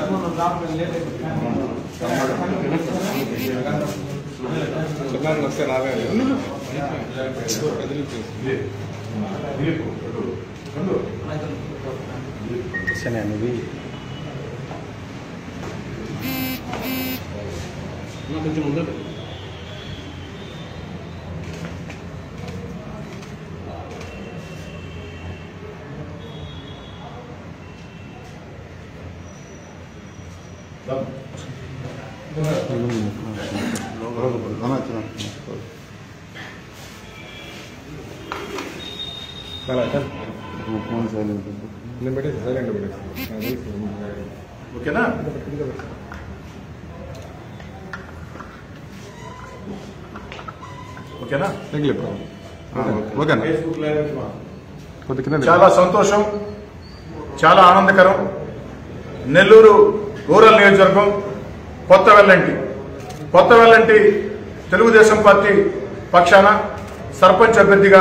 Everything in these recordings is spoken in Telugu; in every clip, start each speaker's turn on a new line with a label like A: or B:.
A: చెప్పాను వస్తే రావే
B: సరే నువ్వు
A: కొంచెం ఉండదు
B: ఫోన్ సైలెంట్
A: నేను పెట్టేసి సైలెంట్ పెట్టేసి
C: ఓకేనా ఓకేనా
A: తగిలే ఓకేనా కొద్ది కింద
C: చాలా సంతోషం చాలా ఆనందకరం నెల్లూరు రూరల్ నియోజకవర్గం కొత్త వెల్లంటి కొత్త వెల్లంటి తెలుగుదేశం పార్టీ పక్షాన సర్పంచ్ అభ్యర్థిగా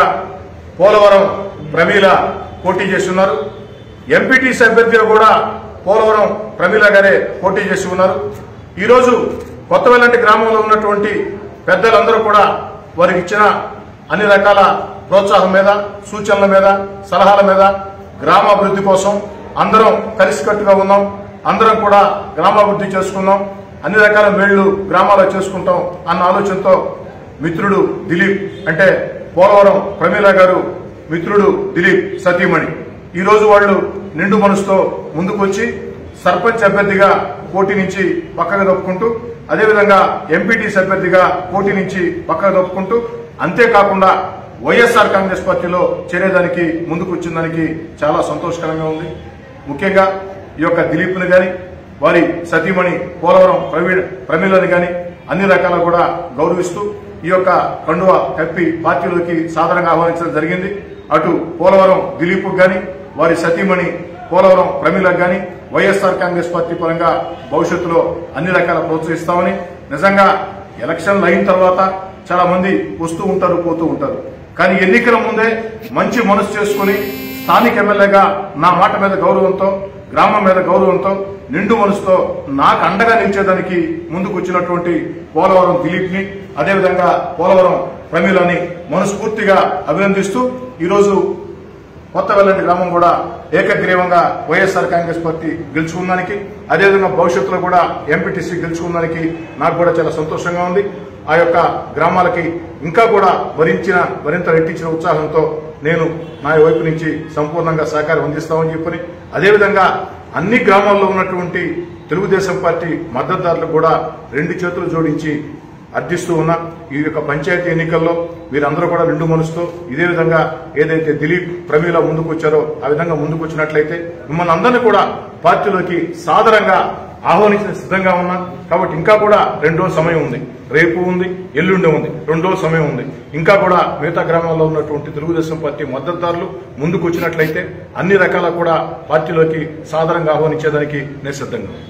C: పోలవరం ప్రమీల పోటీ చేస్తున్నారు ఎంపీటీసీ అభ్యర్థిగా కూడా పోలవరం ప్రమీల గారే పోటీ చేసి ఉన్నారు ఈరోజు కొత్త వెల్లంటి గ్రామంలో ఉన్నటువంటి పెద్దలందరూ కూడా వారికి ఇచ్చిన అన్ని రకాల ప్రోత్సాహం మీద సూచనల మీద సలహాల మీద గ్రామాభివృద్ధి కోసం అందరం కలిసికట్టుగా ఉన్నాం అందరం కూడా గ్రామాభివృద్ధి చేసుకుందాం అన్ని రకాల మేళ్లు గ్రామాల్లో చేసుకుంటాం అన్న ఆలోచనతో మిత్రుడు దిలీప్ అంటే పోలవరం ప్రమీల గారు మిత్రుడు దిలీప్ సతీమణి ఈ రోజు వాళ్ళు నిండు మనసుతో ముందుకొచ్చి సర్పంచ్ అభ్యర్థిగా పోటీ నుంచి పక్కకు తప్పుకుంటూ అదేవిధంగా ఎంపీటీసీ అభ్యర్థిగా పోటీ నుంచి పక్కకు తప్పుకుంటూ అంతేకాకుండా వైఎస్ఆర్ కాంగ్రెస్ పార్టీలో చేరేదానికి ముందుకు వచ్చిందానికి చాలా సంతోషకరంగా ఉంది ముఖ్యంగా ఈ యొక్క దిలీప్ని గాని వారి సతీమణి పోలవరం ప్రవీణ్ ప్రమీలని గాని అన్ని రకాల కూడా గౌరవిస్తూ ఈ యొక్క కండువ కప్పి పార్టీలోకి సాధారణంగా ఆహ్వానించడం జరిగింది అటు పోలవరం దిలీప్ గాని వారి సతీమణి పోలవరం ప్రమీలకు గాని వైఎస్ఆర్ కాంగ్రెస్ పార్టీ పరంగా భవిష్యత్తులో అన్ని రకాల ప్రోత్సహిస్తామని నిజంగా ఎలక్షన్లు అయిన తర్వాత చాలా మంది వస్తూ ఉంటారు పోతూ ఉంటారు కానీ ఎన్నికల ముందే మంచి మనసు చేసుకుని స్థానిక ఎమ్మెల్యేగా నా మాట మీద గౌరవంతో గ్రామం మీద గౌరవంతో నిండు మనసుతో నాకు అండగా నిలిచేదానికి ముందుకు వచ్చినటువంటి పోలవరం దిలీప్ ని అదేవిధంగా పోలవరం ప్రమీలని మనస్ఫూర్తిగా అభినందిస్తూ ఈరోజు కొత్త వెల్లంటి గ్రామం కూడా ఏకగ్రీవంగా వైఎస్ఆర్ కాంగ్రెస్ పార్టీ గెలుచుకున్నానికి అదేవిధంగా భవిష్యత్తులో కూడా ఎంపీటీసీ గెలుచుకున్నానికి నాకు కూడా చాలా సంతోషంగా ఉంది ఆ యొక్క గ్రామాలకి ఇంకా కూడా భరించిన మరింత రెట్టించిన ఉత్సాహంతో నేను నా వైపు నుంచి సంపూర్ణంగా సహకారం అందిస్తామని చెప్పని అదేవిధంగా అన్ని గ్రామాల్లో ఉన్నటువంటి తెలుగుదేశం పార్టీ మద్దతుదారులకు కూడా రెండు చేతులు జోడించి అర్థిస్తూ ఉన్నా ఈ యొక్క పంచాయతీ ఎన్నికల్లో వీరందరూ కూడా నిండు మనసుతో ఇదే విధంగా ఏదైతే దిలీప్ ప్రమీల ముందుకు వచ్చారో ఆ విధంగా ముందుకు వచ్చినట్లయితే మిమ్మల్ని అందరినీ కూడా పార్టీలోకి సాదరంగా ఆహ్వానించిన సిద్ధంగా ఉన్నా కాబట్టి ఇంకా కూడా రెండు రోజుల సమయం ఉంది రేపు ఉంది ఎల్లుండి ఉంది రెండు రోజుల సమయం ఉంది ఇంకా కూడా మిగతా గ్రామాల్లో ఉన్నటువంటి తెలుగుదేశం పార్టీ మద్దతుదారులు ముందుకు వచ్చినట్లయితే అన్ని రకాల కూడా పార్టీలోకి సాదరంగా ఆహ్వానించేదానికి నేను సిద్ధంగా ఉన్నాను.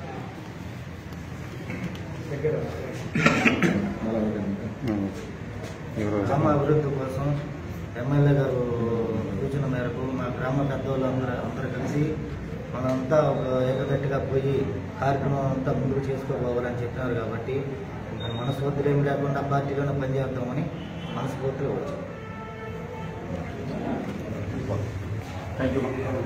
D: గ్రామ అభివృద్ధి కోసం ఎమ్మెల్యే గారు సూచన మేరకు మా గ్రామ పెద్దవాళ్ళు అందరూ అందరూ కలిసి మనంతా ఒక ఏకగట్టిగా పోయి కార్యక్రమం అంతా ముందుకు చేసుకోవాలని చెప్పినారు కాబట్టి ఇంకా మనస్ఫూర్తిలో ఏం లేకుండా పార్టీలోనే పనిచేద్దామని మనస్ఫూర్తిగా వచ్చాం
C: థ్యాంక్ యూ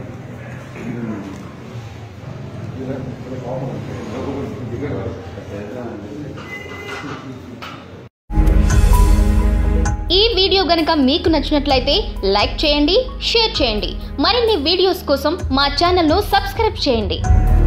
E: ఈ వీడియో గనక మీకు నచ్చినట్లయితే లైక్ చేయండి షేర్ చేయండి మరిన్ని వీడియోస్ కోసం మా ఛానల్ను సబ్స్క్రైబ్ చేయండి